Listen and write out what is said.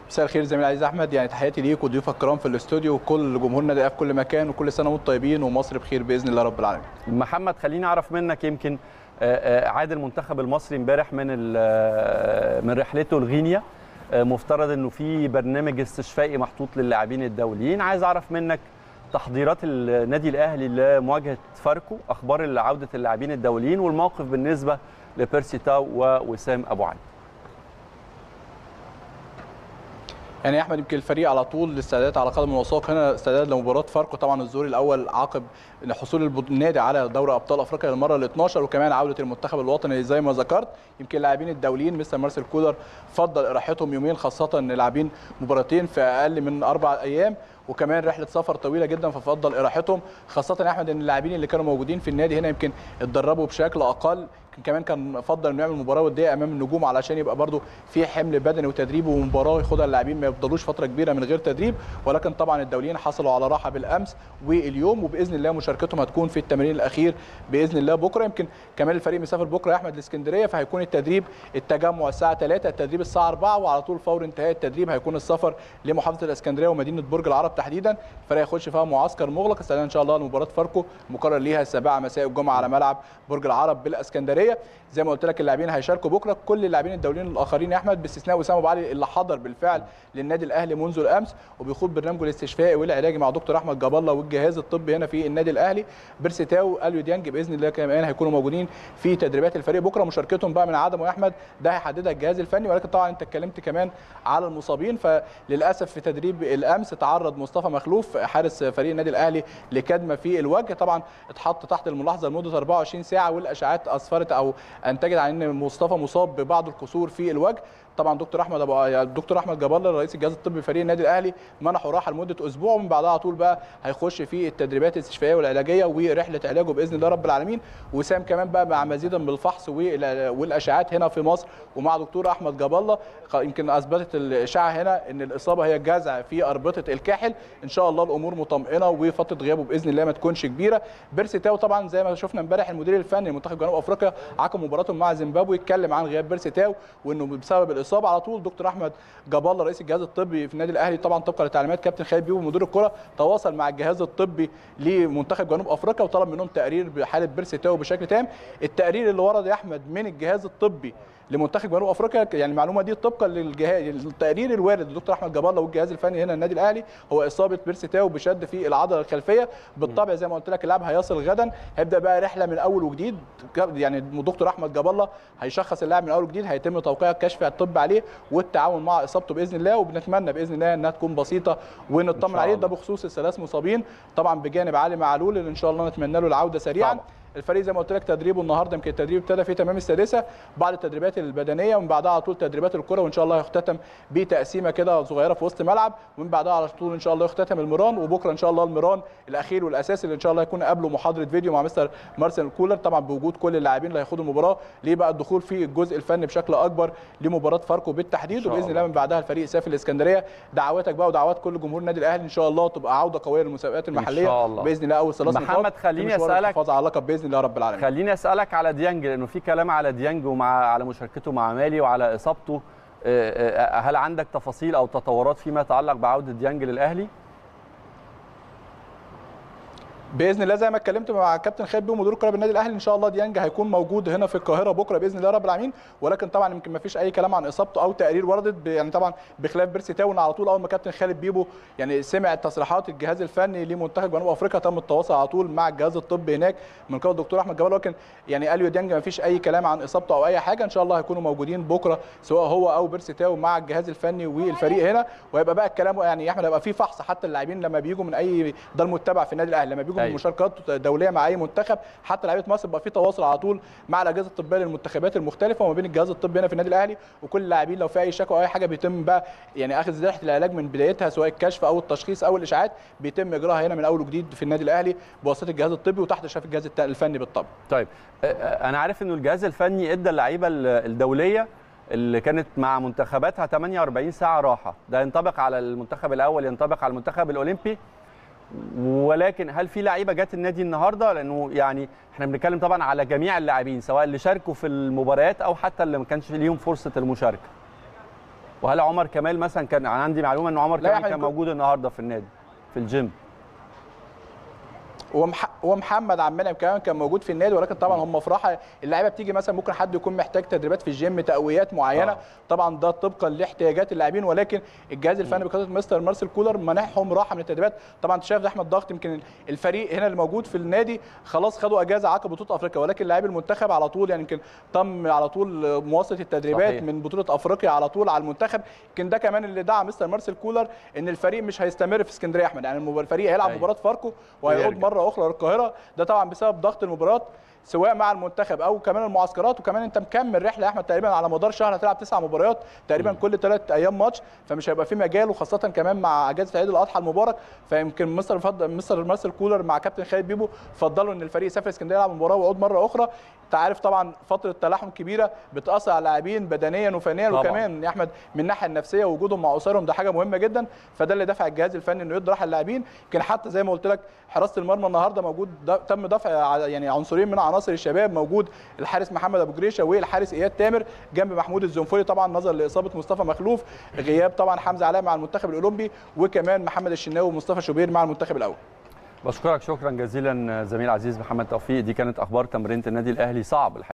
مساء الخير زميلي العزيز احمد يعني تحياتي ليك وضيوفك الكرام في الاستوديو وكل جمهورنا ده في كل مكان وكل سنه وانتم طيبين ومصر بخير باذن الله رب العالمين محمد خليني اعرف منك يمكن عاد المنتخب المصري امبارح من من رحلته لغينيا مفترض انه في برنامج استشفائي محطوط للاعبين الدوليين عايز اعرف منك تحضيرات النادي الاهلي لمواجهه فاركو اخبار عوده اللاعبين الدوليين والموقف بالنسبه لبيرسي تاو ووسام ابو علي يعني يا احمد يمكن الفريق على طول الاستعدادات على قدم وساق هنا استعداد لمباراه فاركو طبعا الظهور الاول عقب حصول النادي على دوري ابطال افريقيا للمره ال 12 وكمان عوده المنتخب الوطني زي ما ذكرت يمكن اللاعبين الدوليين مستر مارسيل كولر فضل اراحتهم يومين خاصه ان لاعبين مباراتين في اقل من اربع ايام وكمان رحله سفر طويله جدا ففضل اراحتهم خاصه يا احمد ان اللاعبين اللي كانوا موجودين في النادي هنا يمكن اتدربوا بشكل اقل كمان كان فضل انه يعمل مباراه وديه امام النجوم علشان يبقى برده في حمل بدني وتدريب ومباراه ياخدها اللاعبين ما يفضلوش فتره كبيره من غير تدريب ولكن طبعا الدوليين حصلوا على راحه بالامس واليوم وباذن الله مشاركتهم هتكون في التمرين الاخير باذن الله بكره يمكن كمان الفريق مسافر بكره يا احمد الاسكندريه فهيكون التدريب التجمع الساعه 3 التدريب الساعه 4 وعلى طول فور انتهاء التدريب هيكون السفر لمحافظه الاسكندريه ومدينه برج العرب تحديدا الفريق هيخش فيها معسكر مغلق استعدادا ان شاء الله لمباراه فاركو مقرر ليها السابعه مساء الجمعه على ملعب برج العرب بالاسكندريه زي ما قلت لك اللاعبين هيشاركوا بكره كل اللاعبين الدوليين الاخرين يا احمد باستثناء وسام ابو علي اللي حضر بالفعل للنادي الاهلي منذ الامس وبيخوض برنامجه الاستشفائي والعلاجي مع دكتور احمد جاب الله والجهاز الطبي هنا في النادي الاهلي بيرسيتاو اليو ديانج باذن الله كمان هيكونوا موجودين في تدريبات الفريق بكره مشاركتهم بقى من عدم يا احمد ده هيحددها الجهاز الفني ولكن طبعا انت اتكلمت كمان على المصابين فللاسف في تدريب الامس تعرض مصطفى مخلوف حارس فريق النادي الاهلي لكدمه في الوجه طبعا اتحط تحت الملاحظه لمده 24 ساعه والاشعاعات اسفرت او انتجت عن ان مصطفى مصاب ببعض الكسور في الوجه طبعا دكتور احمد ابو الدكتور احمد جاب الله رئيس الجهاز الطبي فريق النادي الاهلي منحه راحه لمده اسبوع ومن بعدها على طول بقى هيخش في التدريبات الاستشفائيه والعلاجيه ورحله علاجه باذن الله رب العالمين وسام كمان بقى مع مزيدا من الفحص والاشعاعات هنا في مصر ومع دكتور احمد جاب الله يمكن اثبتت الاشعه هنا ان الاصابه هي جزع في اربطه الكاحل ان شاء الله الامور مطمئنه وفتره غيابه باذن الله ما تكونش كبيره بيرسي تاو طبعا زي ما شفنا امبارح المدير الفني لمنتخب جنوب افريقيا عقب مباراتهم مع زيمبابوي اتكلم عن غياب بيرسي تاو وانه بسبب الاصابه على طول دكتور احمد جاب الله رئيس الجهاز الطبي في النادي الاهلي طبعا طبقا لتعليمات كابتن خالد بيبو مدير الكره تواصل مع الجهاز الطبي لمنتخب جنوب افريقيا وطلب منهم تقرير بحاله بيرسي تاو بشكل تام التقرير اللي ورد يا احمد من الجهاز الطبي لمنتخب جنوب افريقيا يعني المعلومه دي طبقا للجهاز التقرير الوارد للدكتور احمد جاب الله والجهاز الفني هنا النادي الاهلي هو اصابه بيرسي تاو بشد في العضله الخلفيه بالطبع زي ما قلت لك اللاعب هيصل غدا هيبدا بقى رحله من اول وجديد يعني الدكتور احمد جاب الله هيشخص اللاعب من اول وجديد هيتم توقيع الكشف الطبي عليه والتعاون مع اصابته باذن الله وبنتمنى باذن الله انها تكون بسيطه ونطمن عليه ده بخصوص الثلاث مصابين طبعا بجانب علي معلول اللي ان شاء الله نتمنى له العوده سريعا طبعا. الفريق زي ما قلت لك تدريبه النهارده يمكن التدريب ابتدى في تمام السادسه بعد التدريبات البدنيه ومن بعدها على طول تدريبات الكره وان شاء الله يختتم بتقسيمه كده صغيره في وسط الملعب ومن بعدها على طول ان شاء الله يختتم المران وبكره ان شاء الله المران الاخير والاساسي اللي ان شاء الله يكون قبله محاضره فيديو مع مستر مارسيل كولر طبعا بوجود كل اللاعبين اللي هيخوضوا المباراه ليه بقى الدخول في الجزء الفني بشكل اكبر لمباراه فاركو بالتحديد وباذن الله من بعدها الفريق يسافر الاسكندريه دعواتك بقى ودعوات كل جمهور النادي الاهلي ان شاء الله تبقى عوده قويه للمسابقات المحليه إن شاء الله. باذن الله اول ثلاث محمد خليني اسالك الحفاظ على اللقب باذن الله رب العالمين خليني اسالك على ديانج لانه في كلام على ديانج ومع على مشاركته مع مالي وعلى اصابته هل عندك تفاصيل او تطورات فيما يتعلق بعوده ديانج للاهلي؟ باذن الله زي ما اتكلمت مع كابتن خالد بيه مدير الكره بالنادي الاهلي ان شاء الله ديانج هيكون موجود هنا في القاهره بكره باذن الله رب العالمين ولكن طبعا يمكن ما فيش اي كلام عن اصابته او تقرير وردت يعني طبعا بخلاف بيرسي تاون على طول اول ما كابتن خالد بيبو يعني سمع تصريحات الجهاز الفني لمنتخب جنوب افريقيا تم التواصل على طول مع الجهاز الطبي هناك من قبل الدكتور احمد جبال ولكن يعني اليو ديانج ما فيش اي كلام عن اصابته او اي حاجه ان شاء الله هيكونوا موجودين بكره سواء هو او بيرسي تاو مع الجهاز الفني والفريق هنا وهيبقى بقى الكلام يعني يا احمد هيبقى في فحص حتى اللاعبين لما بيجوا من اي ده المتبع في النادي الاهلي لما بيجوا من مشاركات دوليه مع اي منتخب حتى لعيبه مصر بقى في تواصل على طول مع الاجهزه الطبيه للمنتخبات المختلفه وما بين الجهاز الطبي هنا في النادي الاهلي وكل اللاعبين لو في اي شكوى او اي حاجه بيتم بقى يعني اخذ رحله العلاج من بدايتها سواء الكشف او التشخيص او الاشاعات بيتم اجراءها هنا من اول وجديد في النادي الاهلي بواسطه الجهاز الطبي وتحت اشراف الجهاز الفني بالطبع. طيب انا عارف انه الجهاز الفني ادى اللعيبه الدوليه اللي كانت مع منتخباتها 48 ساعه راحه ده ينطبق على المنتخب الاول ينطبق على المنتخب الاولمبي ولكن هل في لعيبه جت النادي النهارده لانه يعني احنا بنتكلم طبعا على جميع اللاعبين سواء اللي شاركوا في المباريات او حتى اللي ما كانش ليهم فرصه المشاركه وهل عمر كمال مثلا كان انا عندي معلومه ان عمر لا يا كمال أحمد كان يكون- موجود النهارده في النادي في الجيم ومح... ومحمد عبد المنعم كمان كان موجود في النادي ولكن طبعا هم في راحه اللعيبه بتيجي مثلا ممكن حد يكون محتاج تدريبات في الجيم تقويات معينه آه. طبعا ده طبقا لاحتياجات اللاعبين ولكن الجهاز الفني بقياده مستر مارسيل كولر منحهم راحه من التدريبات طبعا انت شايف ده احمد ضغط يمكن الفريق هنا اللي موجود في النادي خلاص خدوا اجازه عقب بطوله افريقيا ولكن لاعبي المنتخب على طول يعني يمكن تم على طول مواصله التدريبات صحيح. من بطوله افريقيا على طول على المنتخب يمكن ده كمان اللي دعم مستر مارسيل كولر ان الفريق مش هيستمر في اسكندريه يا احمد يعني المب- الفريق هيلعب أيوة. مباراه فاركو وهيعود ويرجع. مره اخرى للقاهره ده طبعا بسبب ضغط المباريات سواء مع المنتخب او كمان المعسكرات وكمان انت مكمل رحله يا احمد تقريبا على مدار شهر هتلعب تسع مباريات تقريبا كل ثلاث ايام ماتش فمش هيبقى في مجال وخاصه كمان مع اجازه عيد الاضحى المبارك فيمكن مستر فضل مستر مارسيل كولر مع كابتن خالد بيبو فضلوا ان الفريق يسافر اسكندريه يلعب مباراه ويعود مره اخرى انت عارف طبعا فتره تلاحم كبيره بتاثر على اللاعبين بدنيا وفنيا طبعاً. وكمان يا احمد من الناحيه النفسيه وجودهم مع اسرهم ده حاجه مهمه جدا فده اللي دفع الجهاز الفني انه يدي راحه للاعبين يمكن حتى زي ما قلت لك حراسه المرمى النهارده موجود ده تم دفع ع- يعني عنصرين من عناصر الشباب موجود الحارس محمد ابو جريشه والحارس اياد تامر جنب محمود الزنفولي طبعا نظرا لاصابه مصطفى مخلوف غياب طبعا حمزه علاء مع المنتخب الاولمبي وكمان محمد الشناوي ومصطفى شوبير مع المنتخب الاول بشكرك شكرا جزيلا زميل عزيز محمد توفيق دي كانت اخبار تمرينه النادي الاهلي صعب الحقيقة